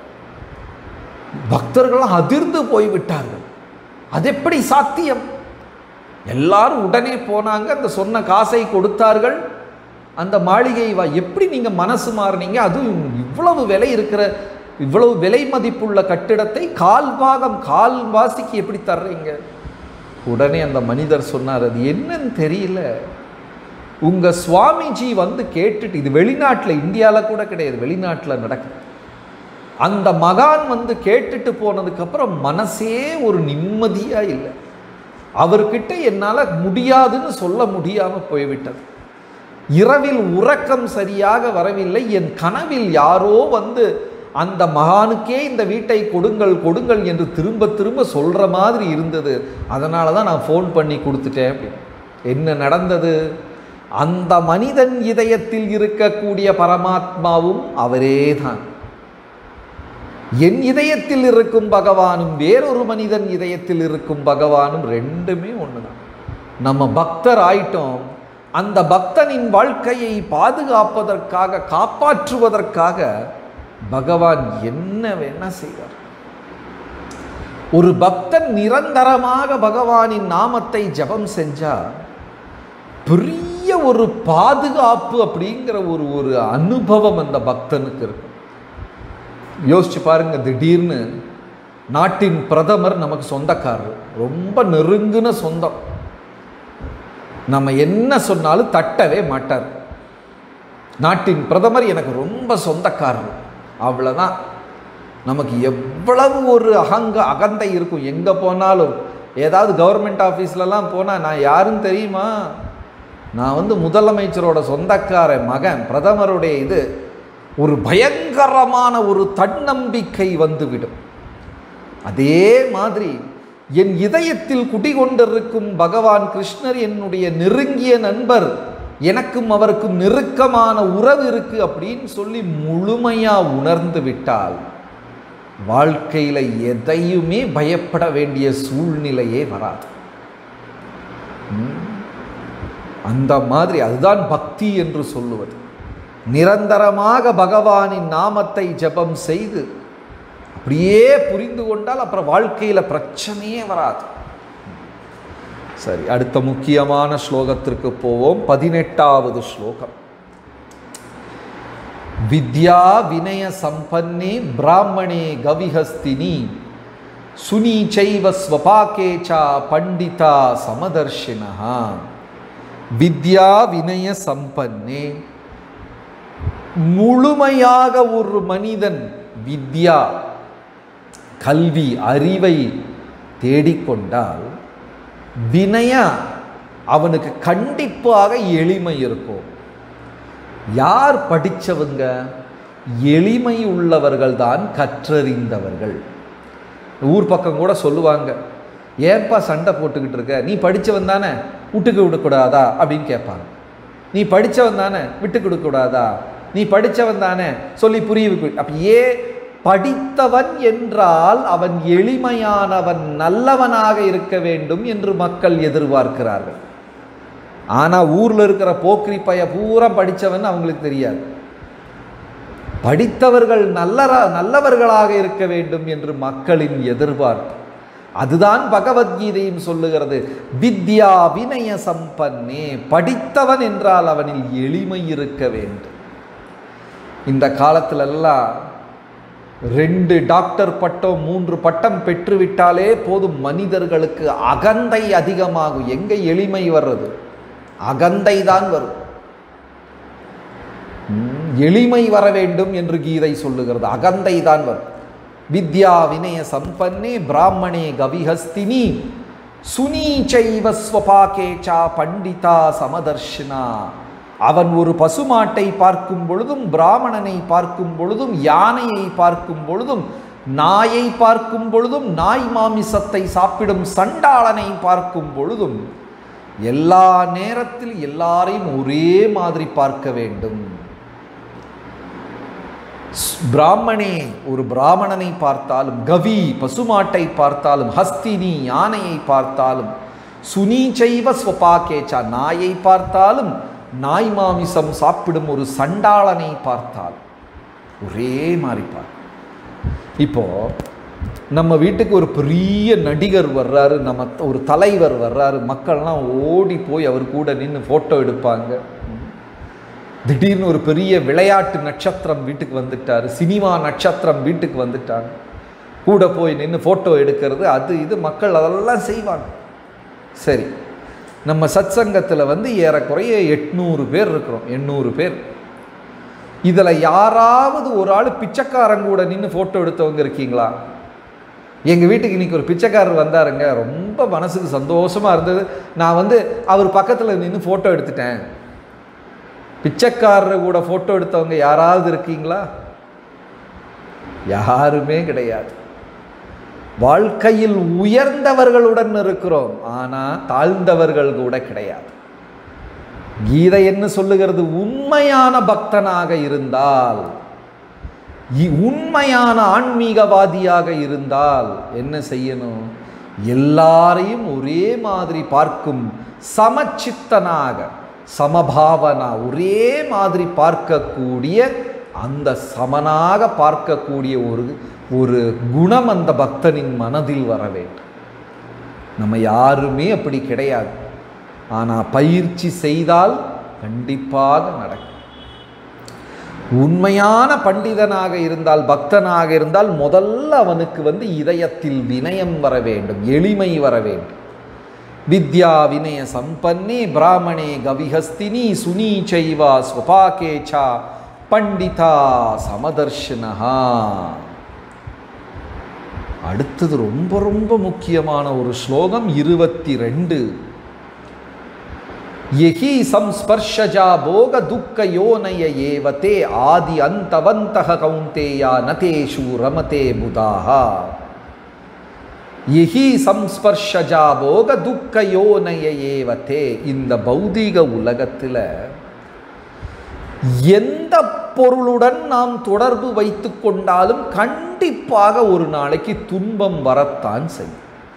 பக்தர்களும் அதிர்ந்து போய்விட்டார்கள் அது எப்படி சாத்தியம் எல்லாரும் உடனே போனாங்க அந்த சொன்ன காசை கொடுத்தார்கள் அந்த மாளிகை வா எப்படி நீங்கள் மனசு மாறினீங்க அதுவும் இவ்வளவு விலை இருக்கிற இவ்வளவு விலை மதிப்புள்ள கட்டிடத்தை கால் பாகம் கால் வாசிக்கு எப்படி தர்றீங்க உடனே அந்த மனிதர் சொன்னார் அது என்னன்னு தெரியல உங்க சுவாமிஜி வந்து கேட்டுட்டு இது வெளிநாட்டில் இந்தியாவில் கூட கிடையாது வெளிநாட்டில் நடக்குது அந்த மகான் வந்து கேட்டுட்டு போனதுக்கப்புறம் மனசே ஒரு நிம்மதியாக இல்லை அவர்கிட்ட என்னால் முடியாதுன்னு சொல்ல முடியாமல் போய்விட்டது இரவில் உறக்கம் சரியாக வரவில்லை என் கனவில் யாரோ வந்து அந்த மகானுக்கே இந்த வீட்டை கொடுங்கள் கொடுங்கள் என்று திரும்ப திரும்ப சொல்கிற மாதிரி இருந்தது அதனால தான் நான் ஃபோன் பண்ணி கொடுத்துட்டேன் அப்படின்னு. என்ன நடந்தது அந்த மனிதன் இதயத்தில் இருக்கக்கூடிய பரமாத்மாவும் அவரே தான் என் இதயத்தில் இருக்கும் பகவானும் வேறொரு மனிதன் இதயத்தில் இருக்கும் பகவானும் ரெண்டுமே ஒன்று தான் நம்ம பக்தர் ஆயிட்டோம் அந்த பக்தனின் வாழ்க்கையை பாதுகாப்பதற்காக காப்பாற்றுவதற்காக பகவான் என்ன வேணா செய்வார் ஒரு பக்தன் நிரந்தரமாக பகவானின் நாமத்தை ஜெபம் செஞ்சா பெரிய ஒரு பாதுகாப்பு அப்படிங்கிற ஒரு ஒரு அனுபவம் அந்த பக்தனுக்கு இருக்கும் யோசிச்சு பாருங்க திடீர்னு நாட்டின் பிரதமர் நமக்கு சொந்தக்காரர் ரொம்ப நெருங்கின சொந்தம் நம்ம என்ன சொன்னாலும் தட்டவே மாட்டார் நாட்டின் பிரதமர் எனக்கு ரொம்ப சொந்தக்காரர் அவ்வளோதான் நமக்கு எவ்வளவு ஒரு அகங்க அகந்தை இருக்கும் எங்கே போனாலும் ஏதாவது கவர்மெண்ட் ஆஃபீஸ்லலாம் போனால் நான் யாருன்னு தெரியுமா நான் வந்து முதலமைச்சரோட சொந்தக்கார மகன் பிரதமருடைய இது ஒரு பயங்கரமான ஒரு தன்னம்பிக்கை வந்துவிடும் அதே மாதிரி என் இதயத்தில் குடிகொண்டிருக்கும் பகவான் கிருஷ்ணர் என்னுடைய நெருங்கிய நண்பர் எனக்கும் அவருக்கும் நெருக்கமான உறவு இருக்கு அப்படின்னு சொல்லி முழுமையா உணர்ந்து விட்டால் வாழ்க்கையில எதையுமே பயப்பட வேண்டிய சூழ்நிலையே வராது ம். அந்த மாதிரி அதுதான் பக்தி என்று சொல்லுவது நிரந்தரமாக பகவானின் நாமத்தை ஜெபம் செய்து அப்படியே புரிந்து கொண்டால் அப்புறம் வாழ்க்கையில் பிரச்சனையே வராது சரி அடுத்த முக்கியமான ஸ்லோகத்திற்கு போவோம் பதினெட்டாவது ஸ்லோகம் வித்யா வினய சம்பன்னே பிராமணே கவிஹஸ்தினி சுனீச்சைவ ஸ்வபாகேச்சா பண்டிதா சமதர்ஷினஹா வித்யா வினய சம்பன்னே முழுமையாக ஒரு மனிதன் வித்யா கல்வி அறிவை தேடிக்கொண்டால் வினய அவனுக்கு கண்டிப்பாக எளிமை இருக்கும் யார் படித்தவங்க எளிமை உள்ளவர்கள் தான் கற்றறிந்தவர்கள் ஊர் பக்கம் கூட சொல்லுவாங்க ஏன்பா சண்டை போட்டுக்கிட்டு இருக்க நீ படித்தவன் தானே விட்டுக்கு விடக்கூடாதா அப்படின்னு கேட்பாங்க நீ படித்தவன் தானே விட்டு கொடுக்கூடாதா நீ படித்தவன் தானே சொல்லி புரிய வைக்க அப்போ ஏ படித்தவன் என்றால் அவன் எளிமையானவன் நல்லவனாக இருக்க வேண்டும் என்று மக்கள் எதிர்பார்க்கிறார்கள் ஆனால் ஊரில் இருக்கிற போக்கிரி பைய பூரா படித்தவன் அவங்களுக்கு தெரியாது படித்தவர்கள் நல்லரா நல்லவர்களாக இருக்க வேண்டும் என்று மக்களின் எதிர்பார்ப்பு அதுதான் பகவத்கீதையும் சொல்லுகிறது வித்யா வினய சம்பன்னே படித்தவன் என்றால் அவனில் எளிமை இருக்க வேண்டும் இந்த காலத்திலெல்லாம் ரெண்டு டாக்டர் பட்டம் மூன்று பட்டம் பெற்றுவிட்டாலே போதும் மனிதர்களுக்கு அகந்தை அதிகமாகும் எங்கே எளிமை வர்றது அகந்தை தான் வரும் ம், எளிமை வர வேண்டும் என்று கீதை சொல்லுகிறது அகந்தை தான் வரும் வித்யா வினய சம்பன்னே பிராமணே கவிஹஸ்தினி சுனீச்சைவ ஸ்வபாகேச்சா பண்டிதா சமதர்ஷினா அவன் ஒரு பசுமாட்டை பார்க்கும் பொழுதும் பிராமணனை பார்க்கும் பொழுதும் யானையை பார்க்கும் பொழுதும் நாயை பார்க்கும் பொழுதும் நாய் மாமிசத்தை சாப்பிடும் சண்டாளனை பார்க்கும் பொழுதும் எல்லா நேரத்தில் எல்லாரையும் ஒரே மாதிரி பார்க்க வேண்டும் ஸ்- பிராமணே ஒரு பிராமணனை பார்த்தாலும் கவி பசுமாட்டை பார்த்தாலும் ஹஸ்தினி யானையை பார்த்தாலும் சுனீச்சைவ ஸ்வபாகேச்சா நாயை பார்த்தாலும் நாய் மாமிசம் சாப்பிடும் ஒரு சண்டாளனை பார்த்தால் ஒரே மாதிரி பார் இப்போ நம்ம வீட்டுக்கு ஒரு பெரிய நடிகர் வர்றாரு நம்ம த- ஒரு தலைவர் வர்றாரு மக்கள்லாம் ஓடி போய் அவர் கூட நின்று ஃபோட்டோ எடுப்பாங்க திடீர்னு ஒரு பெரிய விளையாட்டு நட்சத்திரம் வீட்டுக்கு வந்துட்டாரு சினிமா நட்சத்திரம் வீட்டுக்கு வந்துட்டாங்க கூட போய் நின்று ஃபோட்டோ எடுக்கிறது அது இது மக்கள் அதெல்லாம் செய்வாங்க சரி நம்ம சத்சங்கத்தில் வந்து ஏறக்குறைய எட்நூறு பேர் இருக்கிறோம் எண்ணூறு பேர் இதில் யாராவது ஒரு ஆள் பிச்சைக்காரன் கூட நின்று ஃபோட்டோ எடுத்தவங்க இருக்கீங்களா எங்கள் வீட்டுக்கு இன்னைக்கு ஒரு பிச்சைக்காரர் வந்தாருங்க ரொம்ப மனசுக்கு சந்தோஷமாக இருந்தது நான் வந்து அவர் பக்கத்தில் நின்று ஃபோட்டோ எடுத்துட்டேன் பிச்சைக்காரர் கூட ஃபோட்டோ எடுத்தவங்க யாராவது இருக்கீங்களா யாருமே கிடையாது வாழ்க்கையில் உயர்ந்தவர்களுடன் இருக்கிறோம் ஆனால் தாழ்ந்தவர்கள் கூட கிடையாது கீதை என்ன சொல்லுகிறது உண்மையான பக்தனாக இருந்தால் இ- உண்மையான ஆன்மீகவாதியாக இருந்தால் என்ன செய்யணும் எல்லாரையும் ஒரே மாதிரி பார்க்கும் சமச்சித்தனாக சமபாவனா ஒரே மாதிரி பார்க்கக்கூடிய அந்த சமனாக பார்க்கக்கூடிய ஒரு ஒரு குணம் அந்த பக்தனின் மனதில் வர வேண்டும் நம்ம யாருமே அப்படி கிடையாது ஆனால் பயிற்சி செய்தால் கண்டிப்பாக நடக்கும் உண்மையான பண்டிதனாக இருந்தால் பக்தனாக இருந்தால் முதல்ல அவனுக்கு வந்து இதயத்தில் வினயம் வர வேண்டும் எளிமை வர வேண்டும் வித்யா வினய சம்பன்னே பிராமணே கவிஹஸ்தினி சுனீச்சைவா ஸ்வபாகேச்சா பண்டிதா சமதர்ஷனஹா அடுத்தது ரொம்ப ரொம்ப முக்கியமான ஒரு ஸ்லோகம் இருபத்தி ரெண்டு ಯಹಿ ಸಂಸ್ಪರ್ಶಜ ಭೋಗ ದುಃಖ ಯೋನಯ ಏವತೆ ಆದಿ ಅಂತವಂತಹ ಕೌಂತೆಯ ನತೇಷು ರಮತೆ ಬುಧಾಹ ಯಹಿ ಸಂஸ்பர்ஷஜா போக துக்க யோனய ஏவத்தே இந்த பௌதீக உலகத்தில் எந்த பொருளுடன் நாம் தொடர்பு வைத்து கொண்டாலும் கண்டிப்பாக ஒரு நாளைக்கு துன்பம் வரத்தான் செய்யும்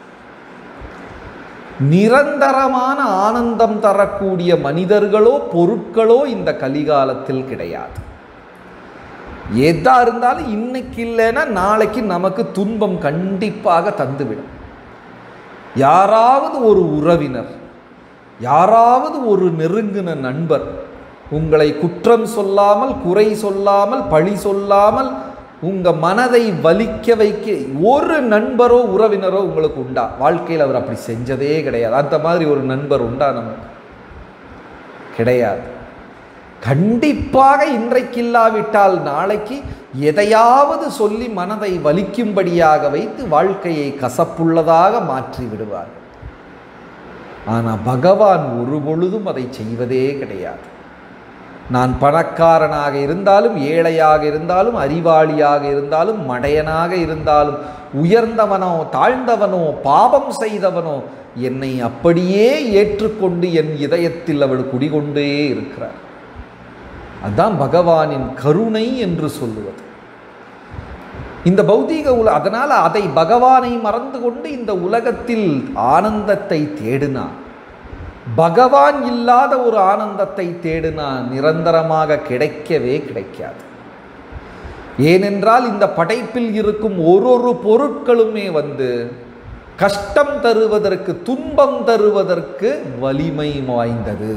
நிரந்தரமான ஆனந்தம் தரக்கூடிய மனிதர்களோ பொருட்களோ இந்த கலிகாலத்தில் கிடையாது எதா இருந்தாலும் இன்னைக்கு இல்லைன்னா நாளைக்கு நமக்கு துன்பம் கண்டிப்பாக தந்துவிடும் யாராவது ஒரு உறவினர் யாராவது ஒரு நெருங்கின நண்பர் உங்களை குற்றம் சொல்லாமல் குறை சொல்லாமல் பழி சொல்லாமல் உங்க மனதை வலிக்க வைக்க ஒரு நண்பரோ உறவினரோ உங்களுக்கு உண்டா வாழ்க்கையில் அவர் அப்படி செஞ்சதே கிடையாது அந்த மாதிரி ஒரு நண்பர் உண்டா நமக்கு கிடையாது கண்டிப்பாக இன்றைக்கு இல்லாவிட்டால் நாளைக்கு எதையாவது சொல்லி மனதை வலிக்கும்படியாக வைத்து வாழ்க்கையை கசப்புள்ளதாக மாற்றி விடுவார்கள் ஆனால் பகவான் ஒரு பொழுதும் அதை செய்வதே கிடையாது நான் பணக்காரனாக இருந்தாலும் ஏழையாக இருந்தாலும் அறிவாளியாக இருந்தாலும் மடையனாக இருந்தாலும் உயர்ந்தவனோ தாழ்ந்தவனோ பாவம் செய்தவனோ என்னை அப்படியே ஏற்றுக்கொண்டு என் இதயத்தில் அவள் குடிகொண்டே இருக்கிறார் அதான் பகவானின் கருணை என்று சொல்லுவது இந்த பௌதீக உல அதனால் அதை பகவானை மறந்து கொண்டு இந்த உலகத்தில் ஆனந்தத்தை தேடினான் பகவான் இல்லாத ஒரு ஆனந்தத்தை தேடினா நிரந்தரமாக கிடைக்கவே கிடைக்காது ஏனென்றால் இந்த படைப்பில் இருக்கும் ஒரு ஒரு பொருட்களுமே வந்து கஷ்டம் தருவதற்கு துன்பம் தருவதற்கு வலிமை வாய்ந்தது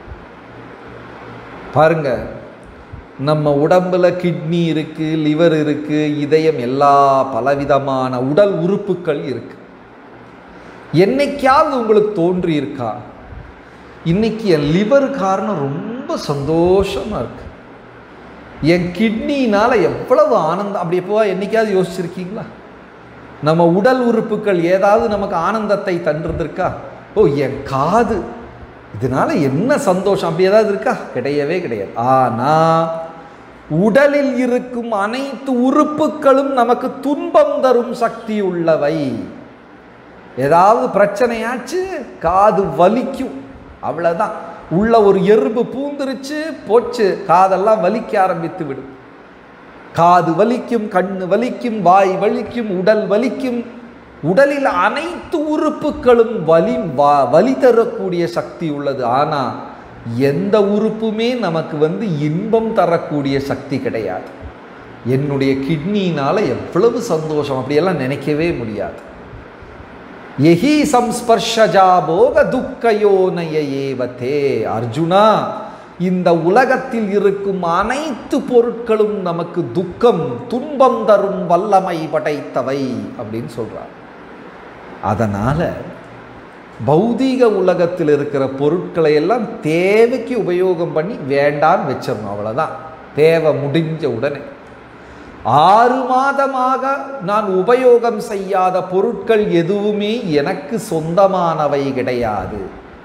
பாருங்க நம்ம உடம்புல கிட்னி இருக்கு லிவர் இருக்கு இதயம் எல்லா பலவிதமான உடல் உறுப்புகள் இருக்கு என்னைக்காவது உங்களுக்கு தோன்றி இருக்கா இன்னைக்கு என் லிவர் காரணம் ரொம்ப சந்தோஷமா இருக்கு என் கிட்னினால எவ்வளவு ஆனந்தம் அப்படி எப்போ என்னைக்காவது யோசிச்சிருக்கீங்களா நம்ம உடல் உறுப்புகள் ஏதாவது நமக்கு ஆனந்தத்தை தந்திருக்கா ஓ என் காது இதனால என்ன சந்தோஷம் அப்படி ஏதாவது இருக்கா கிடையவே கிடையாது ஆனா உடலில் இருக்கும் அனைத்து உறுப்புகளும் நமக்கு துன்பம் தரும் சக்தி உள்ளவை ஏதாவது பிரச்சனையாச்சு காது வலிக்கும் அவ்வளவுதான் உள்ள ஒரு எறும்பு பூந்துருச்சு போச்சு காதெல்லாம் வலிக்க ஆரம்பித்து விடும் காது வலிக்கும் கண்ணு வலிக்கும் வாய் வலிக்கும் உடல் வலிக்கும் உடலில் அனைத்து உறுப்புகளும் வலி வா- வலி தரக்கூடிய சக்தி உள்ளது ஆனா எந்த உறுப்புமே நமக்கு வந்து இன்பம் தரக்கூடிய சக்தி கிடையாது என்னுடைய கிட்னினால எவ்வளவு சந்தோஷம் அப்படியெல்லாம் நினைக்கவே முடியாது எஹி சம்ஸ்பர்ஷஜா போக துக்கயோனய ஏவதே அர்ஜுனா இந்த உலகத்தில் இருக்கும் அனைத்து பொருட்களும் நமக்கு துக்கம் துன்பம் தரும் வல்லமை படைத்தவை அப்படின்னு சொல்றார் அதனால பௌதீக உலகத்தில் இருக்கிற பொருட்களை எல்லாம் தேவைக்கு உபயோகம் பண்ணி வேண்டான்னு வச்சிடணும் அவ்வளவுதான் தேவை முடிஞ்ச உடனே ஆறு மாதமாக நான் உபயோகம் செய்யாத பொருட்கள் எதுவுமே எனக்கு சொந்தமானவை கிடையாது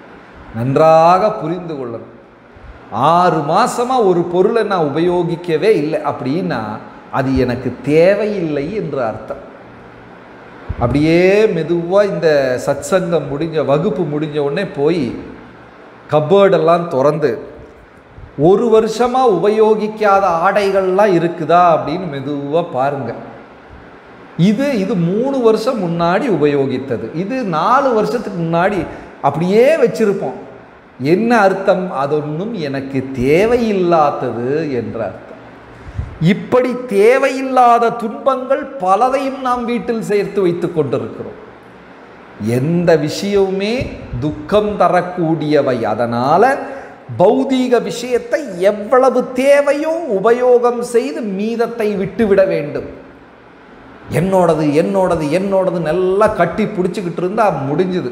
நன்றாக புரிந்து கொள்ளணும் ஆறு மாசமா ஒரு பொருளை நான் உபயோகிக்கவே இல்லை அப்படின்னா அது எனக்கு தேவையில்லை என்று அர்த்தம் அப்படியே மெதுவாக இந்த சத்சங்கம் முடிஞ்ச வகுப்பு முடிஞ்ச உடனே போய் கப்பேர்டெல்லாம் திறந்து ஒரு வருஷமா உபயோகிக்காத ஆடைகள்லாம் இருக்குதா அப்படின்னு மெதுவாக பாருங்க இது இது மூணு வருஷம் முன்னாடி உபயோகித்தது இது நாலு வருஷத்துக்கு முன்னாடி அப்படியே வச்சிருப்போம் என்ன அர்த்தம் அதொன்றும் எனக்கு தேவையில்லாதது என்ற அர்த்தம் இப்படி தேவையில்லாத துன்பங்கள் பலதையும் நாம் வீட்டில் சேர்த்து வைத்துக் கொண்டிருக்கிறோம் எந்த விஷயமுமே துக்கம் தரக்கூடியவை அதனால பௌதீக விஷயத்தை எவ்வளவு தேவையோ உபயோகம் செய்து மீதத்தை விட்டுவிட வேண்டும் என்னோடது என்னோடது என்னோடது நல்லா கட்டி பிடிச்சிக்கிட்டு இருந்தா முடிஞ்சுது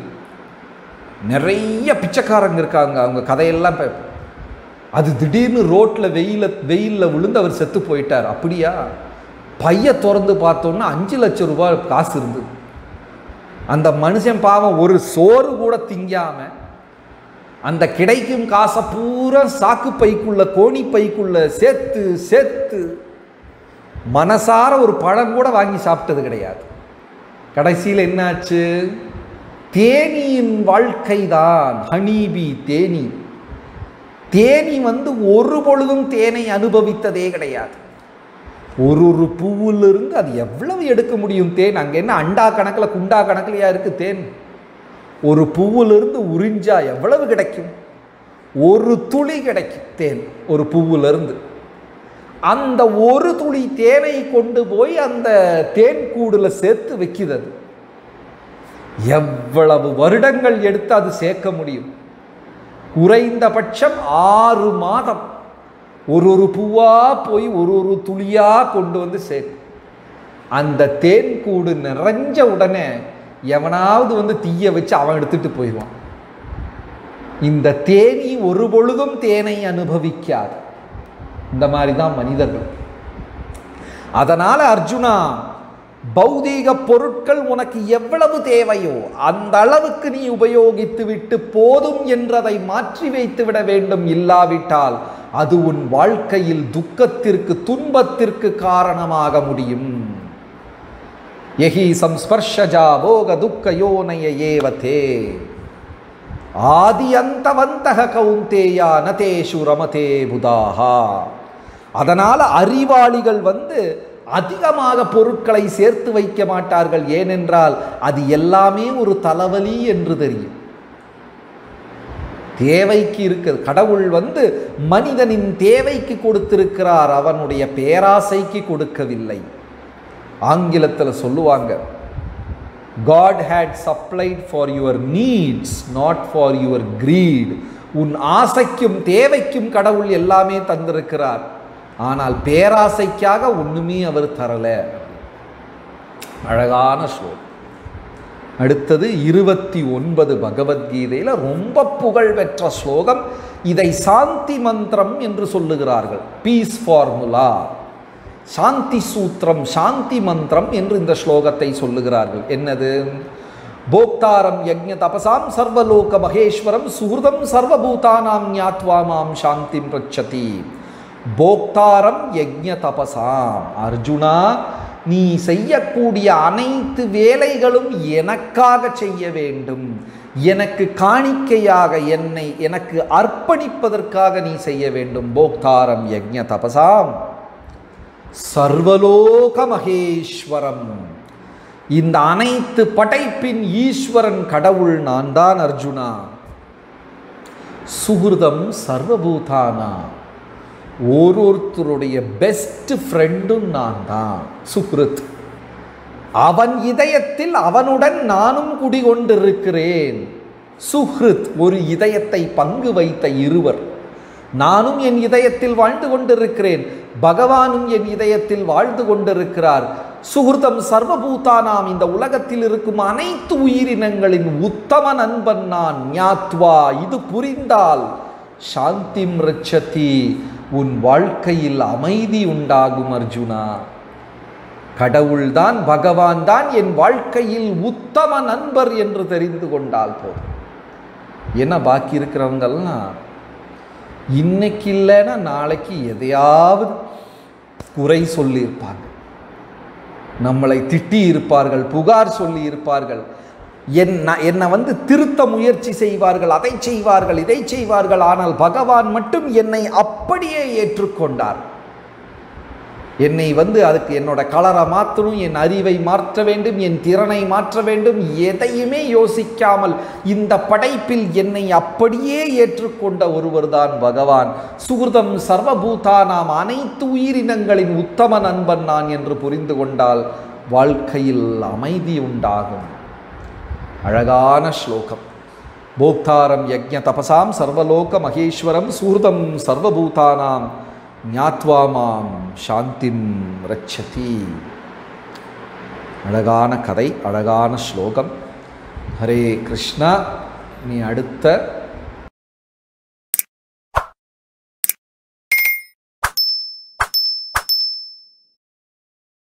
நிறைய பிச்சைக்காரங்க இருக்காங்க அவங்க கதையெல்லாம் பே- அது திடீர்னு ரோட்டில் வெயில வெயிலில் விழுந்து அவர் செத்து போயிட்டார் அப்படியா பைய திறந்து பார்த்தோன்னா அஞ்சு லட்சம் ரூபாய் காசு இருந்தது அந்த மனுஷன் பாவம் ஒரு சோறு கூட திங்காம அந்த கிடைக்கும் காசை பூரா சாக்கு பைக்குள்ள கோணி பைக்குள்ள சேர்த்து சேர்த்து மனசார ஒரு பழம் கூட வாங்கி சாப்பிட்டது கிடையாது கடைசியில் என்னாச்சு தேனியின் வாழ்க்கை தான் ஹனீபி தேனி தேனி வந்து ஒரு பொழுதும் தேனை அனுபவித்ததே கிடையாது ஒரு ஒரு பூவிலிருந்து அது எவ்வளவு எடுக்க முடியும் தேன் அங்கே என்ன அண்டா கணக்கில் குண்டா கணக்கிலையா இருக்கு தேன் ஒரு பூவிலிருந்து உறிஞ்சா எவ்வளவு கிடைக்கும் ஒரு துளி கிடைக்கும் தேன் ஒரு பூவிலிருந்து அந்த ஒரு துளி தேனை கொண்டு போய் அந்த தேன் கூடுல சேர்த்து வைக்குது அது எவ்வளவு வருடங்கள் எடுத்து அது சேர்க்க முடியும் குறைந்தபட்சம் ஆறு மாதம் ஒரு ஒரு பூவா போய் ஒரு ஒரு துளியா கொண்டு வந்து சேர்க்கும் அந்த தேன் கூடு நிறைஞ்ச உடனே எவனாவது வந்து தீய வச்சு அவன் எடுத்துட்டு போயிடுவான் இந்த தேனி ஒரு பொழுதும் தேனை அனுபவிக்காது இந்த மாதிரி தான் மனிதர்கள் அதனால அர்ஜுனா பௌதீக பொருட்கள் உனக்கு எவ்வளவு தேவையோ அந்த அளவுக்கு நீ உபயோகித்து விட்டு போதும் என்றதை மாற்றி வைத்து விட வேண்டும் இல்லாவிட்டால் அது உன் வாழ்க்கையில் துக்கத்திற்கு துன்பத்திற்கு காரணமாக முடியும் எஹி சம்ஸ்பர்ஷஜா போக துக்க யோனய ஏவதே ஆதி அந்தவந்தக கௌந்தேயா நதேஷு ரமதே புதாஹா அதனால் அறிவாளிகள் வந்து அதிகமாக பொருட்களை சேர்த்து வைக்க மாட்டார்கள் ஏனென்றால் அது எல்லாமே ஒரு தலைவலி என்று தெரியும் தேவைக்கு இருக்கிறது கடவுள் வந்து மனிதனின் தேவைக்கு கொடுத்திருக்கிறார் அவனுடைய பேராசைக்கு கொடுக்கவில்லை ஆங்கிலத்தில் சொல்லுவாங்க God had supplied for your needs not for your greed உன் ஆசைக்கும் தேவைக்கும் கடவுள் எல்லாமே தந்திருக்கிறார் ஆனால் பேராசைக்காக ஒன்றுமே அவர் தரல அழகான ஸ்லோகம் அடுத்தது இருபத்தி ஒன்பது பகவத்கீதையில் ரொம்ப புகழ் பெற்ற ஸ்லோகம் இதை சாந்தி மந்திரம் என்று சொல்லுகிறார்கள் பீஸ் ஃபார்முலா சாந்தி சூத்திரம் சாந்தி மந்திரம் என்று இந்த ஸ்லோகத்தை சொல்லுகிறார்கள் என்னது போக்தாரம் யஜ்ஞ தபசாம் சர்வலோக மகேஸ்வரம் சுகிருதம் சர்வபூதானாம் ஞாத்வா மாம் சாந்திம் பிரச்சதி போக்தாரம் யஜ்ஞ தபசாம் அர்ஜுனா நீ செய்யக்கூடிய அனைத்து வேலைகளும் எனக்காக செய்ய வேண்டும் எனக்கு காணிக்கையாக என்னை எனக்கு அர்ப்பணிப்பதற்காக நீ செய்ய வேண்டும் போக்தாரம் யஜ்ஞ தபசாம் சர்வலோக மகேஸ்வரம் இந்த அனைத்து படைப்பின் ஈஸ்வரன் கடவுள் நான் தான் அர்ஜுனா சுகிருதம் சர்வபூதானா ஒரு ஒருத்தருடைய பெஸ்ட் ஃப்ரெண்டும் நான் தான் சுக்ருத் அவன் இதயத்தில் அவனுடன் நானும் குடிகொண்டிருக்கிறேன் சுஹ்ருத் ஒரு இதயத்தை பங்கு வைத்த இருவர் நானும் என் இதயத்தில் வாழ்ந்து கொண்டிருக்கிறேன் பகவானும் என் இதயத்தில் வாழ்ந்து கொண்டிருக்கிறார் சுகிருதம் சர்வபூதானாம் இந்த உலகத்தில் இருக்கும் அனைத்து உயிரினங்களின் உத்தம நண்பன் நான் ஞாத்வா இது புரிந்தால் சாந்திம் ரட்சதி உன் வாழ்க்கையில் அமைதி உண்டாகும் அர்ஜுனா கடவுள்தான் பகவான் தான் என் வாழ்க்கையில் உத்தம நண்பர் என்று தெரிந்து கொண்டால் போதும் என்ன பாக்கி இருக்கிறவங்கெல்லாம் இன்னைக்கு இல்லைன்னா நாளைக்கு எதையாவது குறை சொல்லியிருப்பாங்க நம்மளை திட்டி இருப்பார்கள் புகார் சொல்லி இருப்பார்கள் என்ன என்னை வந்து திருத்த முயற்சி செய்வார்கள் அதை செய்வார்கள் இதை செய்வார்கள் ஆனால் பகவான் மட்டும் என்னை அப்படியே ஏற்றுக்கொண்டார் என்னை வந்து அதுக்கு என்னோட கலரை மாற்றணும் என் அறிவை மாற்ற வேண்டும் என் திறனை மாற்ற வேண்டும் எதையுமே யோசிக்காமல் இந்த படைப்பில் என்னை அப்படியே ஏற்றுக்கொண்ட ஒருவர்தான் பகவான் சுகிருதம் சர்வபூதா நாம் அனைத்து உயிரினங்களின் உத்தம நண்பன் நான் என்று புரிந்து கொண்டால் வாழ்க்கையில் அமைதி உண்டாகும் அழகான ஸ்லோகம் போக்தாரம் யஜ்ஞ தபசாம் சர்வலோக மகேஸ்வரம் சூர்தம் சர்வபூதானாம் ஞாத்வா மாம் சாந்திம் ரட்சதி அழகான கதை அழகான ஸ்லோகம் ஹரே கிருஷ்ணா நீ அடுத்த